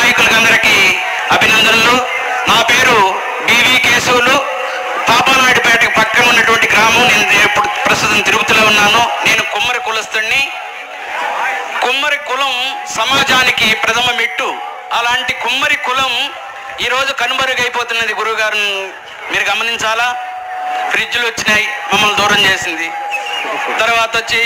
నాయకులకందరికీ అభినందనలు నా పేరు బివి కేశవులు పాపానాయుడుపేట పక్కన ఉన్నటువంటి గ్రామం నేను ఇప్పుడు ప్రస్తుతం తిరుపతిలో ఉన్నాను నేను కుమ్మరి కులస్తుడిని కుమ్మరి కులం సమాజానికి ప్రథమ మెట్టు అలాంటి కుమ్మరి కులం ఈరోజు కనుమరుగైపోతున్నది గురువుగారు మీరు గమనించాలా ఫ్రిడ్జ్లు వచ్చినాయి మమ్మల్ని దూరం చేసింది తర్వాత వచ్చి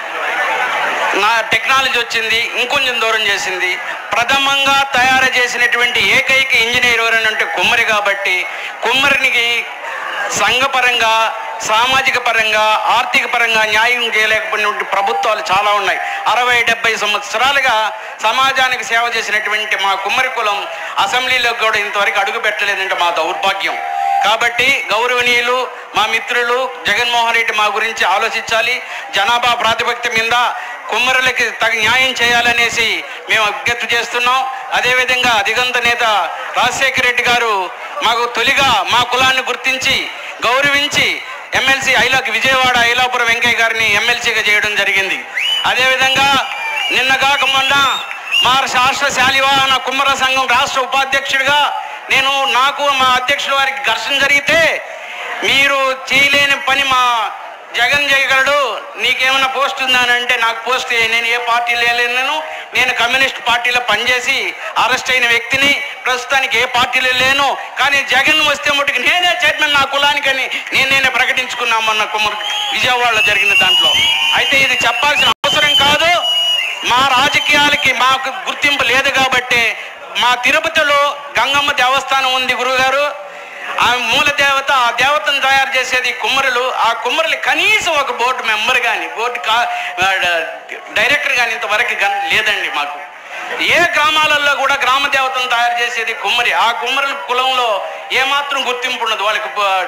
నా టెక్నాలజీ వచ్చింది ఇంకొంచెం దూరం చేసింది ప్రథమంగా తయారు చేసినటువంటి ఏకైక ఇంజనీర్ ఎవరని అంటే కుమ్మరి కాబట్టి కుమ్మరికి సంఘపరంగా సామాజిక పరంగా ఆర్థిక పరంగా న్యాయం చేయలేకపోయినటువంటి ప్రభుత్వాలు చాలా ఉన్నాయి అరవై డెబ్బై సంవత్సరాలుగా సమాజానికి సేవ చేసినటువంటి మా కుమ్మరి కులం అసెంబ్లీలో కూడా ఇంతవరకు అడుగు పెట్టలేదంటే మా దౌర్భాగ్యం కాబట్టి గౌరవనీయులు మా మిత్రులు జగన్మోహన్ రెడ్డి మా గురించి ఆలోచించాలి జనాభా ప్రాతిపదిక మీద కుమ్మరులకి తగు న్యాయం చేయాలనేసి మేము విజ్ఞప్తి చేస్తున్నాం అదేవిధంగా దిగంత నేత రాజశేఖర రెడ్డి గారు మాకు తొలిగా మా కులాన్ని గుర్తించి గౌరవించి ఎమ్మెల్సీ ఐలాకి విజయవాడ ఐలాపురం వెంకయ్య గారిని ఎమ్మెల్సీగా చేయడం జరిగింది అదేవిధంగా నిన్న కాక మొన్న మా రాష్ట్ర శాలివాహన కుమ్మర సంఘం రాష్ట్ర ఉపాధ్యక్షుడిగా నేను నాకు మా అధ్యక్షుల వారికి ఘర్షణ జరిగితే మీరు చేయలేని పని మా జగన్ చేయగలడు నీకేమైనా పోస్ట్ ఉందా అని అంటే నాకు పోస్ట్ ఏ- నేను ఏ పార్టీలో లేను నేను కమ్యూనిస్ట్ పార్టీలో పనిచేసి అరెస్ట్ అయిన వ్యక్తిని ప్రస్తుతానికి ఏ పార్టీలో లేను కానీ జగన్ వస్తే మటుకు నేనే చైర్మన్ నా కులానికని నేను నేనే ప్రకటించుకున్నా మొన్న కుమ్మరి విజయవాడలో జరిగిన దాంట్లో అయితే ఇది చెప్పాల్సిన అవసరం కాదు మా రాజకీయాలకి మాకు గుర్తింపు లేదు కాబట్టి మా తిరుపతిలో గంగమ్మ దేవస్థానం ఉంది గురువుగారు ఆ మూల దేవత ఆ దేవతను తయారు చేసేది కుమ్మరులు ఆ కుమ్మరులు కనీసం ఒక బోర్డు మెంబర్ కానీ బోర్డు కా ఆ, డైరెక్టర్ కానీ ఇంతవరకు గన్ లేదండి మాకు ఏ గ్రామాలలో కూడా గ్రామ దేవతను తయారు చేసేది కుమ్మరి ఆ కుమ్మరుల కులంలో ఏమాత్రం గుర్తింపు ఉండదు వాళ్ళకి బ-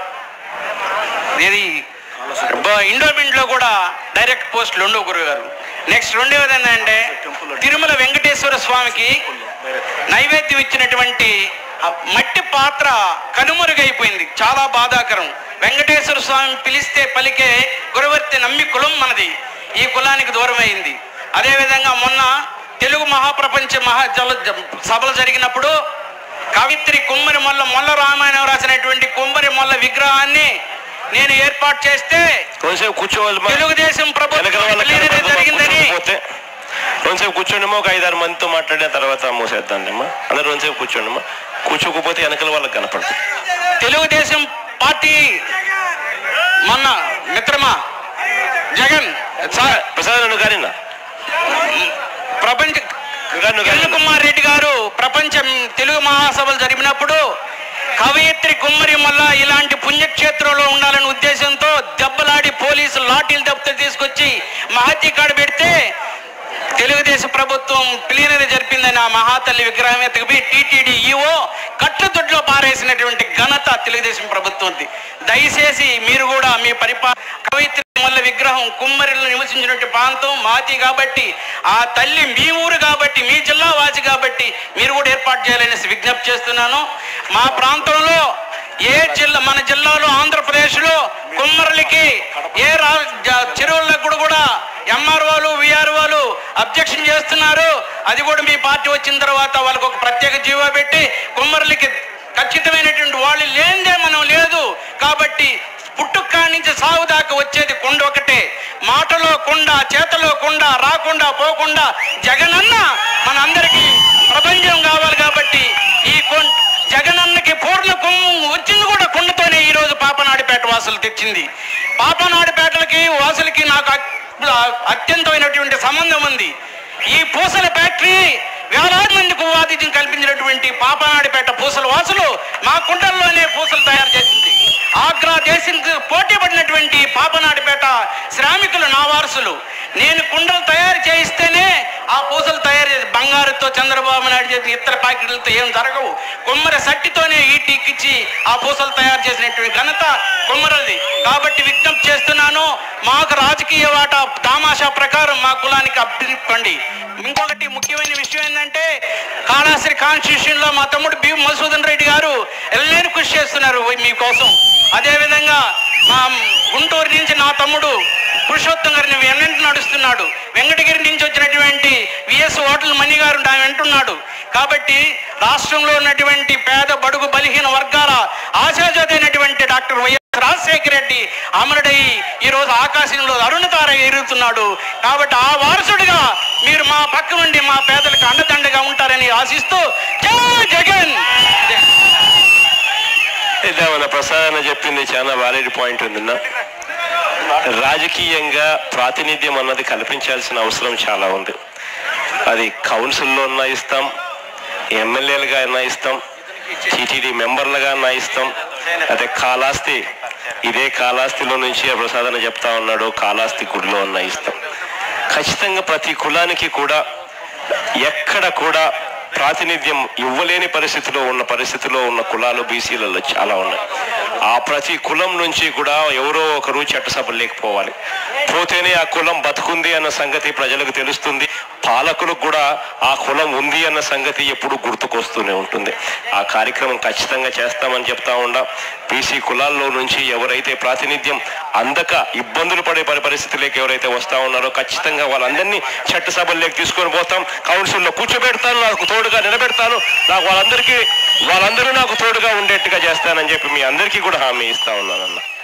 ఇది బ- ఇండోమెంట్ లో కూడా డైరెక్ట్ పోస్టులు ఉండవు గురుగారు నెక్స్ట్ రెండవది ఏంటంటే తిరుమల వెంకటేశ్వర స్వామికి నైవేద్యం ఇచ్చినటువంటి ఆ మట్టి పాత్ర కనుమరుగైపోయింది చాలా బాధాకరం వెంకటేశ్వర స్వామి పిలిస్తే పలికే గురవర్తి నమ్మి కులం మనది ఈ కులానికి దూరమైంది అదేవిధంగా మొన్న తెలుగు మహాప్రపంచ మహా జల జ- సభలు జరిగినప్పుడు కవిత్రి కుమ్మరి మొల్ల మొల్ల రామాయణం రాసినటువంటి కుమ్మరి మొల్ల విగ్రహాన్ని నేను ఏర్పాటు చేస్తే కొంచెంసేపు కూర్చోవాలి మా- తెలుగుదేశం వెనకాల ప్రభుత్వం వాళ్ళకి తెలియనిదే కనపడదు, జరిగిందని కూర్చోకపోతే కొంచెంసేపు కూర్చోండిమా ఒక ఐదారు మందితో మాట్లాడిన తర్వాత మూసేద్దాంలేమ్మా అందరు కొంచెంసేపు కూర్చోండిమా కూర్చోకపోతే వెనకాల వాళ్ళకి కనపడదు తెలుగుదేశం పార్టీ మొన్న మిత్రమా జగన్ సార్ ప్రసాద్ నువ్వు కానీ ప్రపంచ నువ్వు కిరణ్ కానీ కుమార్ రెడ్డి గారు ప్రపంచం తెలుగు మహాసభలు జరిపినప్పుడు కవయిత్రి కుమ్మరి మల్ల ఇలాంటి పుణ్యక్షేత్రంలో ఉండాలనే ఉద్దేశంతో దెబ్బలాడి పోలీసులు లాఠీలు దెబ్బతో తీసుకొచ్చి మహత్య కాడ పెడితే తెలుగుదేశం ప్రభుత్వం ప్లీనరీ జరిపిందని ఆ మహాతల్లి విగ్రహం ఎత్తుకుపోయి టీటీడీ ఈఓ కట్టుదొడ్లో పారేసినటువంటి ఘనత తెలుగుదేశం ప్రభుత్వంది దయచేసి మీరు కూడా మీ పరిపా కవిత్రి వల్ల విగ్రహం కుమ్మరిలో నివసించినటువంటి ప్రాంతం మాతి కాబట్టి ఆ తల్లి మీ ఊరు కాబట్టి మీ జిల్లా వాసి కాబట్టి మీరు కూడా ఏర్పాటు చేయాలనేసి విజ్ఞప్తి చేస్తున్నాను మా ప్రాంతంలో ఏ జిల్లా మన జిల్లాలో ఆంధ్రప్రదేశ్లో కుమ్మరులకి ఏ రా జ- చెరువులకు కూడా కూడా ఎంఆర్ఓలు విఆర్ఓలు అబ్జెక్షన్ చేస్తున్నారు అది కూడా మీ పార్టీ వచ్చిన తర్వాత వాళ్ళకు ఒక ప్రత్యేక జీవో పెట్టి కుమ్మరులకి ఖచ్చితమైనటువంటి వాళ్ళు లేనిదే మనం లేదు కాబట్టి పుట్టుక నుంచి సాగు దాకా వచ్చేది కొండ ఒకటే మాటలో కొండ చేతలో కొండ రాకుండా పోకుండా జగనన్న మనందరికీ ప్రపంచం కావాలి కాబట్టి ఈ కొండ జగనన్నకి పూర్ణ కుంభం వచ్చింది కూడా కుండతోనే ఈ రోజు పాపనాడిపేట వాసులు తెచ్చింది పాపనాడిపేటలకి వాసులకి నాకు అత్- అత్యంతమైనటువంటి సంబంధం ఉంది ఈ పూసల ఫ్యాక్టరీ వేలాది మందికి ఉపాధి కల్పించినటువంటి పాపనాడిపేట పూసల వాసులు మా కుండల్లోనే పూసలు తయారు చేసింది ఆగ్రా దేశానికి పోటీ పడినటువంటి పాపనాడిపేట శ్రామికులు నా వారసులు నేను కుండలు తయారు చేయిస్తేనే ఆ పూసలు తయారు చేసి బంగారుతో చంద్రబాబు నాయుడు చేసిన ఇతర ప్యాకెట్లతో ఏం జరగవు కుమ్మర సట్టితోనే ఈటీకిచ్చి ఆ పూసలు తయారు చేసినటువంటి ఘనత కుమ్మరది కాబట్టి విజ్ఞప్తి చేస్తున్నాను మాకు రాజకీయ వాటా దామాషా ప్రకారం మా కులానికి అభ్యర్థించండి ఇంకొకటి ముఖ్యమైన విషయం ఏంటంటే కాళాశ్రీ కాన్స్టిట్యూషన్ లో మా తమ్ముడు బి మధుసూదన్ రెడ్డి గారు ఎల్లేని కృషి చేస్తున్నారు మీకోసం అదేవిధంగా మా గుంటూరు నుంచి నా తమ్ముడు పురుషోత్తం గారిని వెంట నడుస్తున్నాడు వెంకటగిరి నుంచి వచ్చినటువంటి విఎస్ హోటల్ మణి గారు నా వెంటున్నాడు కాబట్టి రాష్ట్రంలో ఉన్నటువంటి పేద బడుగు బలహీన వర్గాల ఆశాజ్యోతి అయినటువంటి డాక్టర్ వైఎస్ రాజశేఖర రెడ్డి అమరుడై ఈరోజు ఆకాశంలో అరుణతార ఎగురుతున్నాడు కాబట్టి ఆ వారసుడిగా మీరు మా పక్క నుండి మా పేదలకు అండదండగా ఉంటారని ఆశిస్తూ జై జగన్ ఇదే మన ప్రసాద్ చెప్పింది చాలా వ్యాలిడ్ పాయింట్ ఉందన్న రాజకీయంగా ప్రాతినిధ్యం అన్నది కల్పించాల్సిన అవసరం చాలా ఉంది అది కౌన్సిల్లో ఉన్నా ఇస్తాం ఎమ్మెల్యేలుగా అయినా ఇస్తాం టీటీడీ మెంబర్లుగా అయినా ఇస్తాం అదే కాలాస్తి ఇదే కాలాస్తిలో నుంచి ఆ ప్రసాదన చెప్తా ఉన్నాడు కాలాస్తి గుడిలో ఉన్నా ఇస్తాం ఖచ్చితంగా ప్రతి కులానికి కూడా ఎక్కడ కూడా ప్రాతినిధ్యం ఇవ్వలేని పరిస్థితిలో ఉన్న పరిస్థితిలో ఉన్న కులాలు బీసీలలో చాలా ఉన్నాయి ఆ ప్రతి కులం నుంచి కూడా ఎవరో ఒకరు చట్టసభలు లేకపోవాలి పోతేనే ఆ కులం బతుకుంది అన్న సంగతి ప్రజలకు తెలుస్తుంది పాలకులకు కూడా ఆ కులం ఉంది అన్న సంగతి ఎప్పుడు గుర్తుకొస్తూనే ఉంటుంది ఆ కార్యక్రమం ఖచ్చితంగా చేస్తామని చెప్తా ఉండా బీసీ కులాల్లో నుంచి ఎవరైతే ప్రాతినిధ్యం అందక ఇబ్బందులు పడే పరి పరిస్థితులకు ఎవరైతే వస్తా ఉన్నారో ఖచ్చితంగా వాళ్ళందరినీ చట్టసభల్లోకి తీసుకొని పోతాం కౌన్సిల్లో కూర్చోబెడతాను నాకు తోడుగా నిలబెడతాను నాకు వాళ్ళందరికీ వాళ్ళందరూ నాకు తోడుగా ఉండేట్టుగా చేస్తానని చెప్పి మీ అందరికీ కూడా హామీ ఇస్తా ఉన్నానన్న